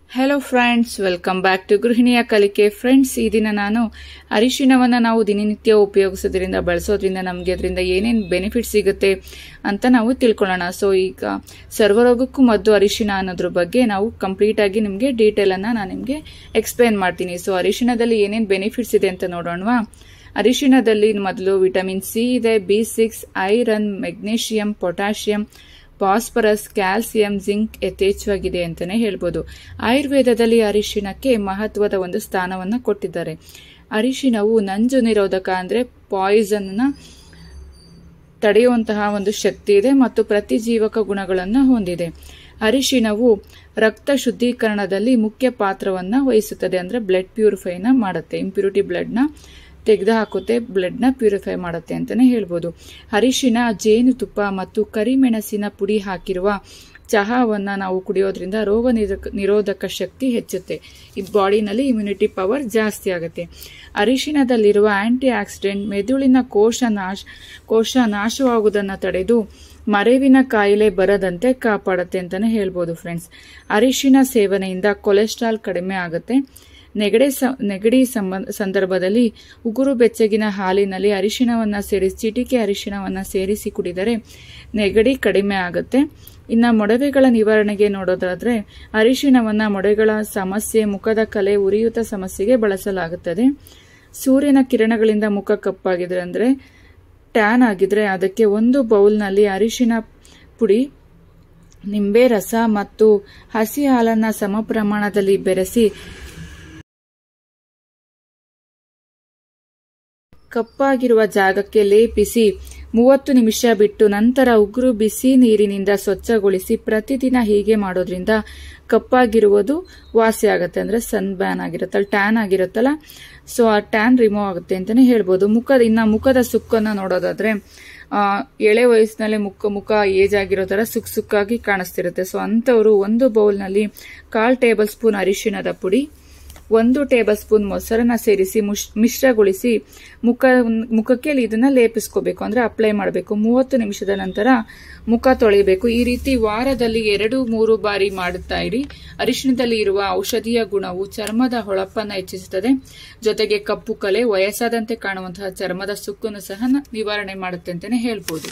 hello friends welcome back to ಗೃಹಿಣಿಯ ಕಲಿಕೆ friends ಈ ದಿನ ನಾನು ಅರಿಶಿಣವನ್ನು ನಾವು ದಿನನಿತ್ಯ ಉಪಯೋಗಿಸೋದ್ರಿಂದ ಬಳಸೋದ್ರಿಂದ ನಮಗೆ ಅದರಿಂದ ಏನೇನು ಬೆನಿಫಿಟ್ ಸಿಗುತ್ತೆ ಅಂತ ನಾವು ತಿಳ್ಕೊಳ್ಳೋಣ ಸೊ ಈಗ ಸರ್ವರೋಗಕ್ಕೂ ಮದ್ದು ಅರಿಶಿಣ ಅನ್ನೋದ್ರ ಬಗ್ಗೆ ನಾವು ಕಂಪ್ಲೀಟ್ ಆಗಿ ನಿಮಗೆ ಡೀಟೇಲ್ ಅನ್ನ ನಾನು ನಿಮಗೆ ಎಕ್ಸ್ಪ್ಲೇನ್ ಮಾಡ್ತೀನಿ ಸೊ ಅರಿಶಿಣದಲ್ಲಿ ಏನೇನು ಬೆನಿಫಿಟ್ಸ್ ಇದೆ ಅಂತ ನೋಡೋಣವಾ ಅರಿಶಿಣದಲ್ಲಿ ಮೊದಲು ವಿಟಮಿನ್ ಸಿ ಇದೆ B six iron magnesium potassium phosphorus calcium zinc ಯಥೇಚ್ಛವಾಗಿದೆ ಅಂತಾನೆ ಹೇಳ್ಬೋದು ಆಯುರ್ವೇದದಲ್ಲಿ ಅರಿಶಿಣಕ್ಕೆ ಮಹತ್ವದ ಒಂದು ಸ್ಥಾನವನ್ನು ಕೊಟ್ಟಿದ್ದಾರೆ ಅರಿಶಿಣವು ನಂಜು ನಿರೋಧಕ ಅಂದ್ರೆ ಪಾಯ್ಸನ್ ತಡೆಯುವಂತಹ ಒಂದು ಶಕ್ತಿ ಇದೆ ಮತ್ತು ಪ್ರತಿಜೀವಕ ಗುಣಗಳನ್ನು ಹೊಂದಿದೆ ಅರಿಶಿಣವು ರಕ್ತ ಶುದ್ಧೀಕರಣದಲ್ಲಿ ಮುಖ್ಯ ಪಾತ್ರವನ್ನ ವಹಿಸುತ್ತದೆ ಅಂದ್ರೆ ಬ್ಲಡ್ ಪ್ಯೂರಿಫೈನ ಮಾಡುತ್ತೆ ಇಂಪ್ಯೂರಿಟಿ ಬ್ಲಡ್ನ ತೆಗೆದು ಹಾಕುತ್ತೆ ಬ್ಲಡ್ನ ಪ್ಯೂರಿಫೈ ಮಾಡುತ್ತೆ ಅಂತಾನೆ ಹೇಳ್ಬೋದು ಅರಿಶಿಣ ಜೇನುತುಪ್ಪ ಮತ್ತು ಕರಿಮೆಣಸಿನ ಪುಡಿ ಹಾಕಿರುವ ಚಹಾವನ್ನ ನಾವು ಕುಡಿಯೋದ್ರಿಂದ ರೋಗ ನಿರೋಧಕ ಶಕ್ತಿ ಹೆಚ್ಚುತ್ತೆ ಈ ಬಾಡಿನಲ್ಲಿ ಇಮ್ಯುನಿಟಿ ಪವರ್ ಜಾಸ್ತಿ ಆಗುತ್ತೆ ಅರಿಶಿಣದಲ್ಲಿರುವ ಆಂಟಿ ಆಕ್ಸಿಡೆಂಟ್ ಮೆದುಳಿನ ಕೋಶ ನಾಶ ಕೋಶ ನಾಶವಾಗುವುದನ್ನು ತಡೆದು ಮರೆವಿನ ಕಾಯಿಲೆ ಬರದಂತೆ ಕಾಪಾಡುತ್ತೆ ಅಂತಾನೆ ಹೇಳ್ಬೋದು ಫ್ರೆಂಡ್ಸ್ ಅರಿಶಿಣ ಸೇವನೆಯಿಂದ ಕೊಲೆಸ್ಟ್ರಾಲ್ ಕಡಿಮೆ ಆಗುತ್ತೆ ನೆಗಡಿ ನೆಗಡಿ ಸಂದರ್ಭದಲ್ಲಿ ಉಗುರು ಬೆಚ್ಚಗಿನ ಹಾಲಿನಲ್ಲಿ ಅರಿಶಿಣವನ್ನ ಸೇರಿಸಿ ಚಿಟಿಕೆ ಅರಿಶಿಣವನ್ನ ಸೇರಿಸಿ ಕುಡಿದರೆ ನೆಗಡಿ ಕಡಿಮೆ ಆಗುತ್ತೆ ಇನ್ನ ಮೊಡವೆಗಳ ನಿವಾರಣೆಗೆ ನೋಡೋದಾದ್ರೆ ಅರಿಶಿಣವನ್ನ ಮೊಡವೆಗಳ ಸಮಸ್ಯೆ ಮುಖದ ಕಲೆ ಉರಿಯೂತ ಸಮಸ್ಯೆಗೆ ಬಳಸಲಾಗುತ್ತದೆ ಸೂರ್ಯನ ಕಿರಣಗಳಿಂದ ಮುಖ ಕಪ್ಪಾಗಿದ್ರೆ ಅಂದ್ರೆ ಟ್ಯಾನ್ ಆಗಿದ್ರೆ ಅದಕ್ಕೆ ಒಂದು ಬೌಲ್ನಲ್ಲಿ ಅರಿಶಿಣ ಪುಡಿ ನಿಂಬೆ ರಸ ಮತ್ತು ಹಸಿ ಹಾಲನ್ನ ಸಮ ಪ್ರಮಾಣದಲ್ಲಿ ಬೆರೆಸಿ ಕಪ್ಪಾಗಿರುವ ಜಾಗಕ್ಕೆ ಲೇಪಿಸಿ ಮೂವತ್ತು ನಿಮಿಷ ಬಿಟ್ಟು ನಂತರ ಉಗುರು ಬಿಸಿ ನೀರಿನಿಂದ ಸ್ವಚ್ಛಗೊಳಿಸಿ ಪ್ರತಿದಿನ ಹೀಗೆ ಮಾಡೋದ್ರಿಂದ ಕಪ್ಪಾಗಿರುವುದು ವಾಸಿ ಆಗುತ್ತೆ ಅಂದ್ರೆ ಸನ್ ಬ್ಯಾನ್ ಆಗಿರುತ್ತಲ್ಲ ಟ್ಯಾನ್ ಆಗಿರುತ್ತಲ್ಲ ಸೊ ಆ ಟ್ಯಾನ್ ರಿಮೂವ್ ಆಗುತ್ತೆ ಅಂತಾನೆ ಹೇಳ್ಬೋದು ಮುಖದ ಇನ್ನ ಮುಖದ ಸುಕ್ಕನ್ನ ನೋಡೋದಾದ್ರೆ ಆ ಎಳೆ ವಯಸ್ಸಿನಲ್ಲೇ ಮುಖ ಮುಖ ಏಜ್ ಆಗಿರೋ ತರ ಸುಕ್ ಸುಕ್ಕಾಗಿ ಕಾಣಿಸ್ತಿರುತ್ತೆ ಸೊ ಅಂತವರು ಒಂದು ಬೌಲ್ನಲ್ಲಿ ಕಾಲ್ ಟೇಬಲ್ ಸ್ಪೂನ್ ಅರಿಶಿಣದ ಪುಡಿ ಒಂದು ಟೇಬಲ್ ಸ್ಪೂನ್ ಮೊಸರನ್ನ ಸೇರಿಸಿ ಮಿಶ್ರಗೊಳಿಸಿ ಮುಖ ಮುಖಕ್ಕೆ ಇದನ್ನ ಲೇಪಿಸ್ಕೋಬೇಕು ಅಂದ್ರೆ ಅಪ್ಲೈ ಮಾಡಬೇಕು ಮೂವತ್ತು ನಿಮಿಷದ ನಂತರ ಮುಖ ತೊಳಿಬೇಕು ಈ ರೀತಿ ವಾರದಲ್ಲಿ ಎರಡು ಮೂರು ಬಾರಿ ಮಾಡುತ್ತಾ ಇರಿ ಅರಿಶಿಣದಲ್ಲಿ ಇರುವ ಔಷಧೀಯ ಗುಣವು ಚರ್ಮದ ಹೊಳಪನ್ನ ಹೆಚ್ಚಿಸುತ್ತದೆ ಜೊತೆಗೆ ಕಪ್ಪು ಕಲೆ ವಯಸ್ಸಾದಂತೆ ಕಾಣುವಂತಹ ಚರ್ಮದ ಸುಕ್ಕನ್ನು ಸಹ ನಿವಾರಣೆ ಮಾಡುತ್ತೆ ಅಂತಾನೆ ಹೇಳ್ಬೋದು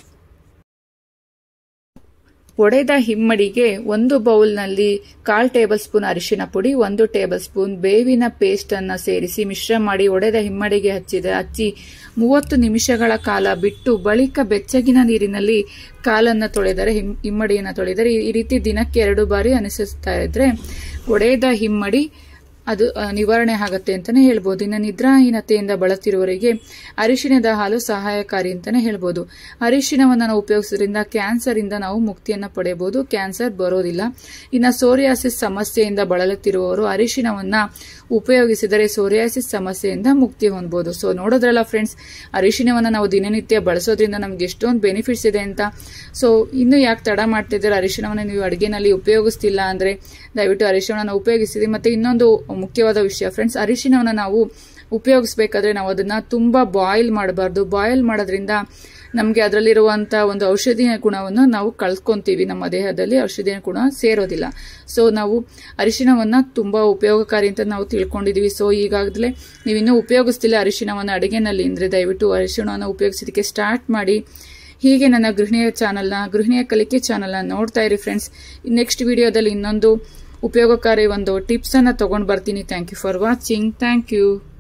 ಒಡೆದ ಹಿಮ್ಮಡಿಗೆ ಒಂದು ಬೌಲ್ನಲ್ಲಿ ಕಾಲ್ ಟೇಬಲ್ ಸ್ಪೂನ್ ಅರಿಶಿನ ಪುಡಿ ಒಂದು ಟೇಬಲ್ ಸ್ಪೂನ್ ಬೇವಿನ ಪೇಸ್ಟ್ ಅನ್ನ ಸೇರಿಸಿ ಮಿಶ್ರ ಮಾಡಿ ಒಡೆದ ಹಿಮ್ಮಡಿಗೆ ಹಚ್ಚಿದ ಹಚ್ಚಿ ಮೂವತ್ತು ನಿಮಿಷಗಳ ಕಾಲ ಬಿಟ್ಟು ಬಳಿಕ ಬೆಚ್ಚಗಿನ ನೀರಿನಲ್ಲಿ ಕಾಲನ್ನ ತೊಳೆದರೆ ಹಿಮ್ಮಡಿಯನ್ನು ತೊಳೆದರೆ ಈ ರೀತಿ ದಿನಕ್ಕೆ ಎರಡು ಬಾರಿ ಅನಿಸುತ್ತಾ ಇದ್ರೆ ಒಡೆದ ಹಿಮ್ಮಡಿ ಅದು ನಿವಾರಣೆ ಆಗುತ್ತೆ ಅಂತಾನೆ ಹೇಳ್ಬೋದು ಇನ್ನು ನಿದ್ರಾಹೀನತೆಯಿಂದ ಬಳಲ್ತಿರುವವರಿಗೆ ಅರಿಶಿಣದ ಹಾಲು ಸಹಾಯಕಾರಿ ಅಂತಾನೆ ಹೇಳ್ಬೋದು ಅರಿಶಿಣವನ್ನು ನಾವು ಉಪಯೋಗಿಸೋದ್ರಿಂದ ಕ್ಯಾನ್ಸರ್ ಇಂದ ನಾವು ಮುಕ್ತಿಯನ್ನ ಪಡೆಯಬಹುದು ಕ್ಯಾನ್ಸರ್ ಬರೋದಿಲ್ಲ ಇನ್ನು ಸೋರಿಯಾಸಿಸ್ ಸಮಸ್ಯೆಯಿಂದ ಬಳಲುತ್ತಿರುವವರು ಅರಿಶಿಣವನ್ನ ಉಪಯೋಗಿಸಿದರೆ ಸೋರಿಯಾಸಿಸ್ ಸಮಸ್ಯೆಯಿಂದ ಮುಕ್ತಿ ಹೊಂದಬಹುದು ಸೊ ನೋಡೋದ್ರಲ್ಲ ಫ್ರೆಂಡ್ಸ್ ಅರಿಶಿಣವನ್ನ ನಾವು ದಿನನಿತ್ಯ ಬಳಸೋದ್ರಿಂದ ನಮ್ಗೆ ಎಷ್ಟೊಂದು ಬೆನಿಫಿಟ್ಸ್ ಇದೆ ಅಂತ ಸೊ ಇನ್ನು ಯಾಕೆ ತಡ ಮಾಡ್ತಿದ್ದಾರೆ ಅರಿಶಿಣವನ್ನ ನೀವು ಅಡುಗೆನಲ್ಲಿ ಉಪಯೋಗಿಸ್ತಿಲ್ಲ ಅಂದ್ರೆ ದಯವಿಟ್ಟು ಅರಿಶಿಣವನ್ನ ಉಪಯೋಗಿಸಿದೆ ಮತ್ತೆ ಇನ್ನೊಂದು ಮುಖ್ಯವಾದ ವಿಷಯ ಫ್ರೆಂಡ್ಸ್ ಅರಿಶಿಣವನ್ನ ನಾವು ಉಪಯೋಗಿಸಬೇಕಾದ್ರೆ ನಾವು ಅದನ್ನ ತುಂಬಾ ಬಾಯ್ಲ್ ಮಾಡಬಾರ್ದು ಬಾಯ್ಲ್ ಮಾಡೋದ್ರಿಂದ ನಮಗೆ ಅದರಲ್ಲಿರುವಂತ ಒಂದು ಔಷಧಿಯ ಗುಣವನ್ನು ನಾವು ಕಳ್ಕೊಂತೀವಿ ನಮ್ಮ ದೇಹದಲ್ಲಿ ಔಷಧಿಯ ಗುಣ ಸೇರೋದಿಲ್ಲ ಸೊ ನಾವು ಅರಿಶಿಣವನ್ನ ತುಂಬಾ ಉಪಯೋಗಕಾರಿ ಅಂತ ನಾವು ತಿಳ್ಕೊಂಡಿದೀವಿ ಸೊ ಈಗಾಗಲೇ ನೀವು ಇನ್ನೂ ಉಪಯೋಗಿಸ್ತಿಲ್ಲ ಅರಿಶಿಣವನ್ನ ಅಡುಗೆನಲ್ಲಿ ಅಂದ್ರೆ ದಯವಿಟ್ಟು ಅರಿಶಿಣವನ್ನು ಉಪಯೋಗಿಸೋದಕ್ಕೆ ಸ್ಟಾರ್ಟ್ ಮಾಡಿ ಹೀಗೆ ನನ್ನ ಗೃಹಿಣಿಯ ಚಾನಲ್ನ ಗೃಹಿಣಿಯ ಕಲಿಕೆ ಚಾನಲ್ನ ನೋಡ್ತಾ ಇರಿ ಫ್ರೆಂಡ್ಸ್ ನೆಕ್ಸ್ಟ್ ವಿಡಿಯೋದಲ್ಲಿ ಇನ್ನೊಂದು ಉಪಯೋಗಕಾರಿ ಒಂದು ಟಿಪ್ಸ್ ಅನ್ನ ತಗೊಂಡ್ ಬರ್ತೀನಿ thank you for watching thank you